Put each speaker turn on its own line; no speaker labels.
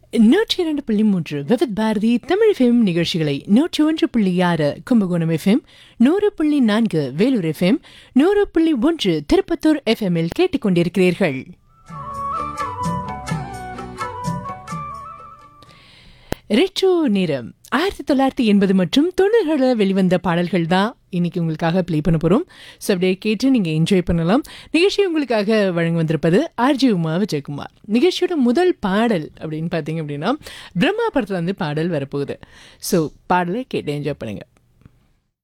நூற்றி இரண்டு புள்ளி மூன்று விவித் பாரதி தமிழ் எஃப்எம் நிகழ்ச்சிகளை நூற்றி ஒன்று புள்ளி ஆறு கும்பகோணம் எஃப்எம் நூறு புள்ளி நான்கு வேலூர் எஃப்எம் நூறு புள்ளி ஒன்று திருப்பத்தூர் எஃப்எம்மில் கேட்டுக்கொண்டிருக்கிறீர்கள் ரெட்ரோ நேரம் ஆயிரத்தி தொள்ளாயிரத்தி எண்பது மற்றும் தொண்ணூறுகளில் வெளிவந்த பாடல்கள் தான் இன்னைக்கு உங்களுக்காக ப்ளே பண்ண போகிறோம் ஸோ அப்படியே கேட்டு நீங்கள் என்ஜாய் பண்ணலாம் நிகழ்ச்சி உங்களுக்காக வழங்க வந்திருப்பது ஆர்ஜி உமா விஜயகுமார் நிகழ்ச்சியோட முதல் பாடல் அப்படின்னு பார்த்தீங்க அப்படின்னா பிரம்மா படத்தில் வந்து பாடல் வரப்போகுது ஸோ பாடலை கேட்டு என்ஜாய் பண்ணுங்கள்